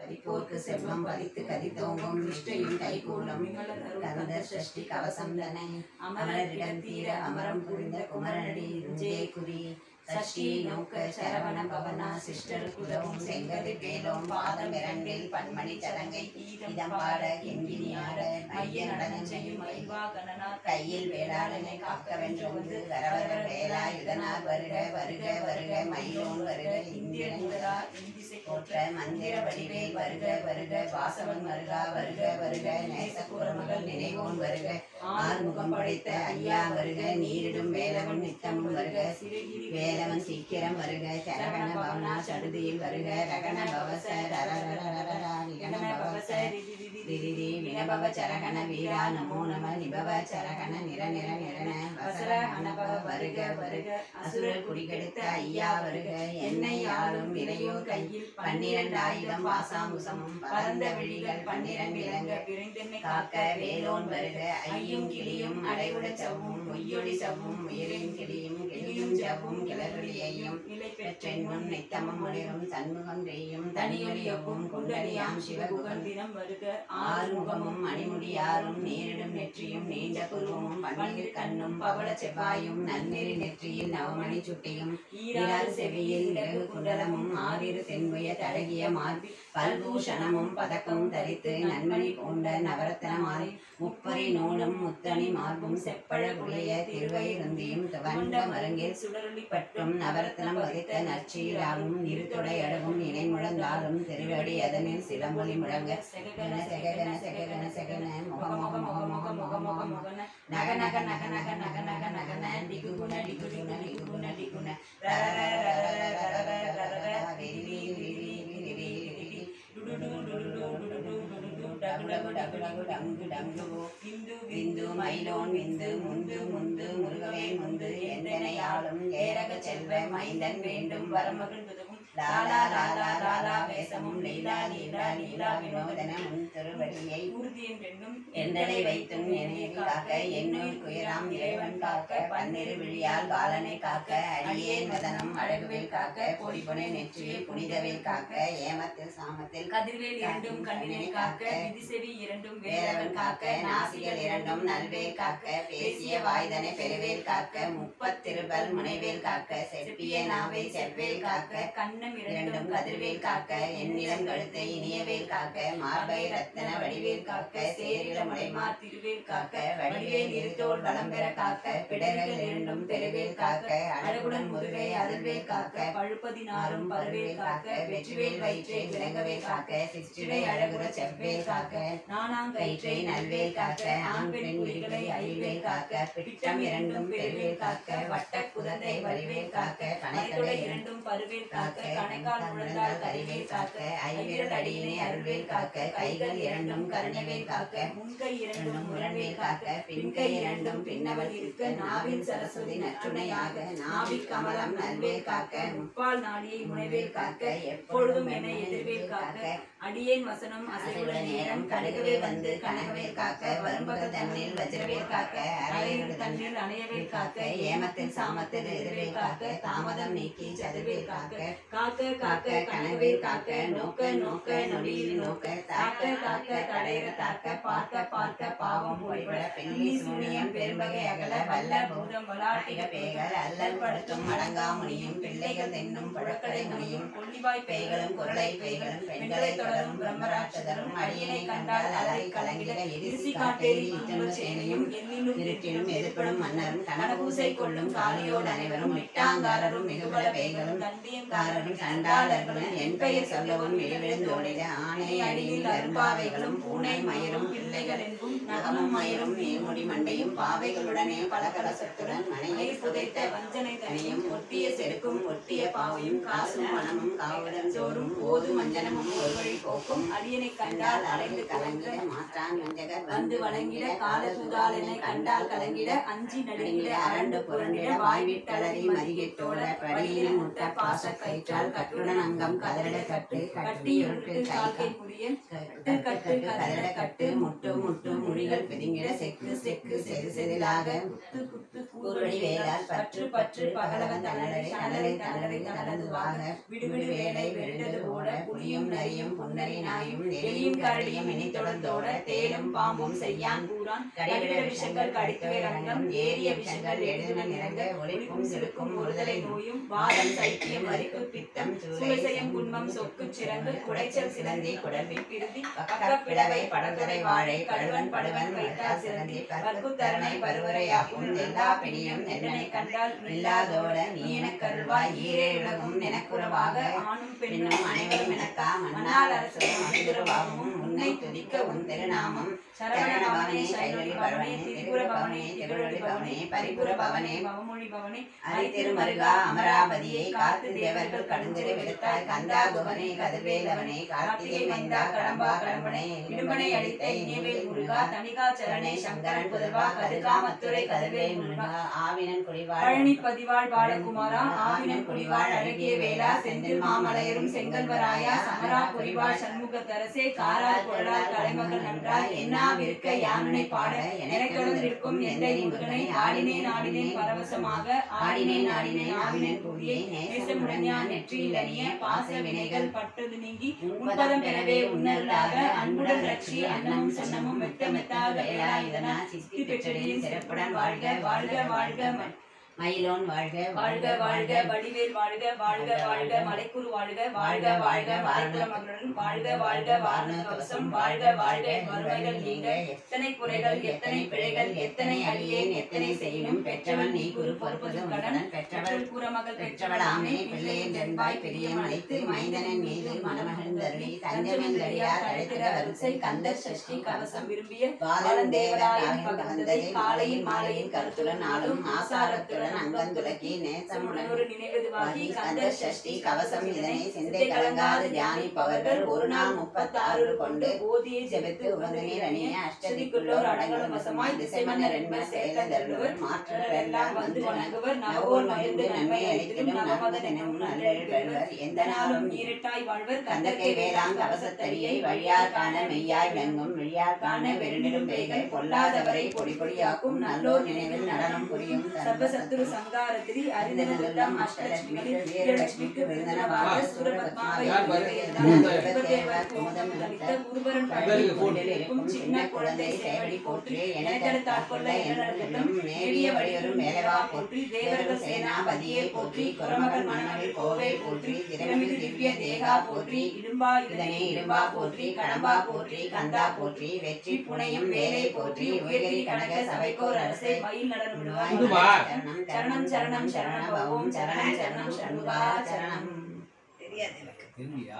பதிப்போர்க்கு செல்வம் பதித்து கதித்தோங்கும் நிஷ்டையும் கைகூடும் கந்த சஷ்டி கவசம் தனை அமரரிடம் தீர அமரம் புரிந்த குமரனடி ஜே குறி சஷ்டி நோக்க சரவண பவனா சிஸ்டர் குலவும் செங்கதி வேலோம் பாதம் இரண்டில் பன்மணி சலங்கை இதம் பாட கிங்கினியாட மைய நடனம் செய்யும் மைவா கணனார் கையில் வேளாளனை காக்க வென்று வந்து வரவர வேலாயுதனார் வருக வருக வருக மயிலோன் வருக இந்திரன் முதலா இந்திசை போற்ற மந்திர வடிவேல் வருக வருக வாசவன் வருகா வருக வருக நேசகுரமகள் நினைவோன் வருக ஆறுமுகம் படைத்த ஐயா வருக நீரிடும் வேலவன் நித்தமும் வருக வேலவன் சீக்கிரம் வருக சரகண பவனா சடுதியில் வருக ரகண பவச ரரரரரரரா விகண பவச திரிதி வினபவ சரகண வீரா நமோ நம நிபவ சரகண நிர நிர நிரண வசர அனபவ வருக வருக அசுரர் குடிகெடுத்த ஐயா வருக என்னை ஆளும் இளையோர் கையில் பன்னிரண்டு ஆயுதம் பாசாமுசமும் பரந்த விழிகள் பன்னிரண்டு இளங்க விரைந்தென்னை காக்க வேலோன் வருக ஐயும் கிளியும் அடைவுட சவ்வும் பொய்யொடி சவ்வும் உயிரின் கிளியும் கிளியும் சவ்வும் கிளர்வெளியையும் நிலை பெற்றென் முன் நித்தமும் ஒளிரும் தன்முகம் தெய்யும் தனியொலியவும் குண்டலியாம் சிவகுகன் தினம் வருக ஆறுமுகமும் மணிமுடியாரும் நீரிடும் நெற்றியும் நீண்ட புருவமும் பன்னீர் கண்ணும் பவள செவ்வாயும் நன்னெறி நெற்றியில் நவமணி சுட்டியும் ஈராறு செவியில் இலகு குண்டலமும் ஆறிரு தென்புய தழகிய மார்பி பல்பூஷணமும் பதக்கமும் தரித்து நன்மணி பூண்ட நவரத்தனமாறி முப்பரி நூலும் முத்தணி மார்பும் செப்பழ குளிய திருவயிருந்தியும் துவண்ட மருங்கில் சுடரொளி பட்டும் நவரத்தனம் வகித்த நற்சீராலும் இருத்தொடை அடகும் இணை முழந்தாலும் திருவடி அதனில் சிலமொழி முழங்க செககன செககன செககன செகன முக முக முக முக முக முக முகன நக நக நக நக நக நக நகன டிகு குண டிகு குண டிகு குண டிகு குண ர ர ர ர ர ர ர ர ர ர ரி ரி ரி ரி ரி ரி ரி ரி டு டு டு டு டு டு டு டு டு டு டு டகு டகு டகு டகு டங்கு டங்கு விந்து விந்து மயிலோன் விந்து முந்து முந்து முருகவே முந்து எந்தனை ஆளும் ஏரக செல்வ மைந்தன் வேண்டும் வரமகன் புதுவும் லாலா லாலா லாலா வேசமும் லீலா லீலா லீலா வினோதன முன் திருவடியை உறுதியின் பெண்ணும் எந்தனை வைத்தும் என்னை காக்க என்னுயிர் குயராம் இறைவன் காக்க பன்னிரு விழியால் பாலனை காக்க அடியேன் வதனம் அழகுவேல் காக்க பொடிபுனை நெற்றியை புனிதவேல் காக்க ஏமத்தில் சாமத்தில் கதிர்வேல் இரண்டும் கண்ணினை காக்க விதிசெவி இரண்டும் வேலவன் காக்க நாசிகள் இரண்டும் நல்வேல் காக்க பேசிய வாய்தனை பெருவேல் காக்க முப்பத்திருபல் முனைவேல் காக்க செப்பிய நாவை செவ்வேல் காக்க கண்ணம் இரண்டும் இரண்டும் கதிர்வேல் காக்க எண்ணிலம் கழுத்தை இனியவேல் காக்க மார்பை ரத்தன வடிவேல் காக்க சேரில முளைமார் திருவேல் காக்க வடிவேல் இருத்தோல் வளம் பெற காக்க பிடர்கள் இரண்டும் பெருவேல் காக்க அழகுடன் முருகை அதிர்வேல் காக்க பழுப்பதினாறும் பருவேல் காக்க வெற்றிவேல் வயிற்றை விளங்கவே காக்க சிற்றிடை அழகுற செவ்வேல் காக்க நானாங்கயிற்றை கயிற்றை நல்வேல் காக்க ஆண் பெண் உயிர்களை ஐவேல் காக்க பிட்டம் இரண்டும் பெருவேல் காக்க வட்ட குதத்தை வடிவேல் காக்க கணைத்தொடை கணைத்தொடை இரண்டும் இரண்டும் பருவேல் காக்க காக்க கணைக்கால் முழந்தால் கரிவேல் காக்க ஐவிரல் அடியினை அருள்வேல் காக்க கைகள் இரண்டும் கருணைவேல் காக்க முன்கை இரண்டும் இரண்டும் முரண்வேல் முரண்வேல் காக்க காக்க பின்கை இரண்டும் பின்னவல் இருக்க நாவில் சரஸ்வதி நற்றுணையாக நாவிக் கமலம் நல்வேல் காக்க முப்பால் நாடியை முனைவேல் காக்க எப்பொழுதும் என்னை எதிர்வேல் காக்க அடியேன் வசனம் அசைவுட அசைவுடன் நேரம் கடுகவே வந்து கனகவேல் காக்க வரும்பக தன்னில் வஜ்ரவேல் காக்க அரையுடு தன்னில் தண்ணீர் அணையவேல் காக்க ஏமத்தில் சாமத்தில் எதிர்வேல் காக்க தாமதம் நீக்கி சதுர்வேல் காக்க காக்க காக்க காக்க கனவேல் காக்க நோக்க நோக்க நொடியில் நோக்க தாக்க தாக்க தடையிற தாக்க பார்க்க பார்க்க பாவம் ஒளிபட பெண்ணி சூனியம் பெரும்பகை அகல வல்ல பூதம் வளாட்டிக பேய்கள் அல்லல் படுத்தும் அடங்காமுனியும் பிள்ளைகள் தென்னும் பழக்கடை முனியும் கொள்ளிவாய் பேய்களும் குரலை பேய்களும் பெண்களை தொடரும் பிரம்மராட்சதரும் அடியனை கண்டால் அலறி கலங்கிட எரிசி காட்டேரி இத்தனும் சேனையும் எண்ணிலும் இருட்டிலும் எதிர்ப்படும் மன்னரும் கனபூசை கொள்ளும் காளியோடு அனைவரும் மிட்டாங்காரரும் மிகுபல பேய்களும் காரரும் சண்டாளர்களும் என் பெயர் சொல்லவும் விழுவிழுந்தோடிட ஆணை அடியில் அரும்பாவைகளும் பூனை மயிரும் பிள்ளைகள் என்பும் நகமும் மயிரும் நீர்முடி மண்டையும் பாவைகளுடனே பலகலசத்துடன் மனையை புதைத்த வஞ்சனை தனியும் ஒட்டிய செருக்கும் ஒட்டிய பாவையும் காசும் பணமும் காவுடன் சோறும் போது மஞ்சனமும் ஒரு வழி போக்கும் அடியனை கண்டால் கண்டால் அலைந்து அலைந்து கலங்கிட மாற்றான் வஞ்சகர் வந்து வணங்கிட கால தூதாலனை கண்டால் கலங்கிட அஞ்சி நடுங்கிட அரண்டு புரண்டிட வாய் விட்டளறி மதிகெட்டோட படியில் முட்ட பாச கயிற்றால் கட்டுடன் அங்கம் கதறிட கட்டு கட்டியுருட்டு கால்கை புரியன் கட்டு கட்டு கதற கட்டு முட்டு முட்டு முழிகள் பிதுங்கிட செக்கு செக்கு செது செதிலாக குத்து குத்து கூர்வழி வேலால் பற்று பற்று பகலவன் தனடரை தனரை தனரை தனதுவாக விடுவிடு வேலை விழுந்தது ஓட புலியும் நரியும் பொன்ன உடனே நாயும் எலியும் கரடியும் இனி தொடர்ந்தோட தேலும் பாம்பும் செய்யான் கூறான் கடிவிட விஷங்கள் கடித்துவே ரங்கம் ஏறிய விஷங்கள் எழுதுடன் இறங்க ஒளிப்பும் சிறுக்கும் ஒருதலை நோயும் வாதம் சைத்தியம் வரிப்பு பித்தம் சுவைசெய்யும் குன்மம் சொக்கு சிறங்கு குடைச்சல் சிலந்தி குடல்வி பிரிதி பக்கப்பிளவை படர்துறை வாழை கடுவன் படுவன் வைத்தால் சிறந்தி பற்குத்தரணை பருவரையாகும் எல்லா பிடியும் என்னனை கண்டால் இல்லாதோட நீ எனக்கு அருள்வாய் ஈரே உலகும் எனக்குறவாக ஆணும் பெண்ணும் பெண்ணும் அனைவரும் எனக்கா மன்னால் அரசும் மனிதருவாகவும் உன்னை துதிக்க உன் திருநாமம் சரவண பவனே சைவரி பவனே திரிபுர பவனே திகழொளி பவனே பரிபுர பவனே பவமொழி பவனே அரித்திருமருகா அமராவதியை காத்து தேவர்கள் கடுந்திரை விடுத்தாய் கந்தா குவனே கதிர்வேலவனே கார்த்திகை மைந்தா கடம்பா கடம்பனே இடுமனை அடித்த இனியவேல் முருகா தணிகா சரணே சங்கரன் புதல்வா கதிர்காமத்துறை கதிர்வேல் முருகா ஆவினன் குடிவாழ் பழனி பதிவாழ் பாலகுமாரா ஆவினன் குடிவாழ் அழகிய வேளா செந்தில் மாமலையரும் செங்கல்வராயா சமரா புரிவாழ் சண்முகத்தரசே காரார் கொழார் கலைமகள் நன்றாய் என்னாவிருக்க யானுனை பாட எனக்கடன் இருக்கும் எந்தை முருகனை ஆடினேன் ஆடினேன் பரவசமாக ஆடினேன் ஆடினேன் ஆவினேன் கூடியே நேசமுடன் ஞான் நெற்றியில் அணிய பாச வினைகள் பட்டது நீங்கி உன்பதம் பெறவே உன்னருளாக அன்புடன் ரட்சி அன்னமும் சன்னமும் மெத்த மெத்தாக வேளா இதனா சித்தி பெற்றடியின் சிறப்புடன் வாழ்க வாழ்க வாழ்க ம- மயிலோன் வாழ்க வாழ்க வாழ்க வடிவேல் வாழ்க வாழ்க வாழ்க மலைக்குரு வாழ்க வாழ்க வாழ்க மலைக்குல மகளுடன் வாழ்க வாழ்க வாரண கவசம் வாழ்க வாழ்க வறுமைகள் நீங்க எத்தனை குறைகள் எத்தனை பிழைகள் எத்தனை அடியேன் எத்தனை செய்யணும் பெற்றவன் நீ குரு பொறுப்பது கடன் பெற்றவள் கூறமகள் பெற்றவளாமே பிள்ளையின் தென்பாய் பெரியம் அழைத்து மைந்தனின் மீது மணமகந்தருளி தஞ்சமென் அடியார் அழைத்திட வரிசை கந்தர் சஷ்டி கவசம் விரும்பிய பாலன் தேவராயன் பகவந்ததை காலையில் மாலையில் கருத்துடன் நாளும் ஆசாரத்துடன் அங்கம் துலக்கி நேசமுடன் ஒரு நினைவதுவாகி கந்த சஷ்டி கவசம் இதனை சிந்தை கலங்காது தியானிப்பவர்கள் ஒரு நாள் முப்பத்தாறு கொண்டு போதியை ஜெபித்து உகந்த நீர் அணிய அஷ்டதிக்குள்ளோர் அடங்கலும் வசமாய் திசை மன்னர் என்ப செயல தருளுவர் மாற்றுகள் எல்லாம் வந்து வணங்குவர் நவோர் மகிழ்ந்து நன்மை அளித்திடும் நவமதன் என்னும் நல்லவர் எந்த நாளும் நீரிட்டாய் வாழ்வர் கந்தக்கை வேளாங் கவசத்தடியை வழியார் காண மெய்யாய் விளங்கும் விழியார் காண வெறுநெடும் பெய்கள் பொல்லாதவரை பொடி பொடியாக்கும் நல்லோர் நினைவில் நடனம் புரியும் சர்வசத்துரு சங்காரத்திரி அறிந்தனெல்லாம் அஷ்டலட்சுமிகளில் வீரலட்சுமிக்கு விருந்தனவாக சூரபத்மாவை குருபரன் பழனிக்கும் சின்ன குழந்தை சேவடி போற்றி எனக்கெடுத்தாட்கொள்ள என்னிடத்திலும் நேரிய வழியரும் மேலவா போற்றி தேவர்கள் சேனாபதியே போற்றி குரமகள் மணமகள் கோவை போற்றி திறமிகு திவ்ய தேகா போற்றி இடும்பா இதனை இரும்பா போற்றி கடம்பா போற்றி கந்தா போற்றி வெற்றி புனையும் வேலை போற்றி உயர்கரி கனக சபைக்கோர் அரசை மயில் நடனம் விடுவாய் இதுவா? சரணம் சரணம் சரணம் சரணம் பவம் சரணம் சரணம் சண்முகா சரணம் தெரியாது எனக்கு தெரியலையா